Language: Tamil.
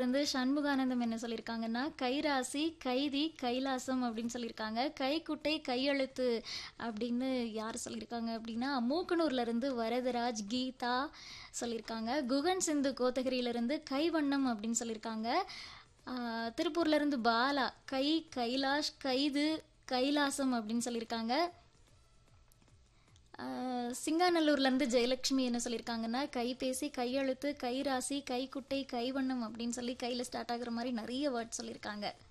இருந்து சண்முகானந்தம் என்ன சொல்லியிருக்காங்கன்னா கைராசி கைதி கைலாசம் அப்படின்னு சொல்லியிருக்காங்க கைக்குட்டை கையெழுத்து அப்படின்னு யார் சொல்லியிருக்காங்க அப்படின்னா மூக்கனூர்ல இருந்து வரதராஜ் கீதா சொல்லியிருக்காங்க குகன் சிந்து கோத்தகிரியிலிருந்து கைவண்ணம் அப்படின்னு சொல்லியிருக்காங்க ஆஹ் திருப்பூர்ல இருந்து பாலா கை கைலாஷ் கைது கைலாசம் அப்படின்னு சொல்லியிருக்காங்க ஆஹ் சிங்காநல்லூர்லேருந்து ஜெயலட்சுமி என்ன சொல்லியிருக்காங்கன்னா கைபேசி கையெழுத்து கைராசி கைக்குட்டை கைவண்ணம் அப்படின்னு சொல்லி கையில் ஸ்டார்ட் ஆகுற மாதிரி நிறைய வேர்ட் சொல்லியிருக்காங்க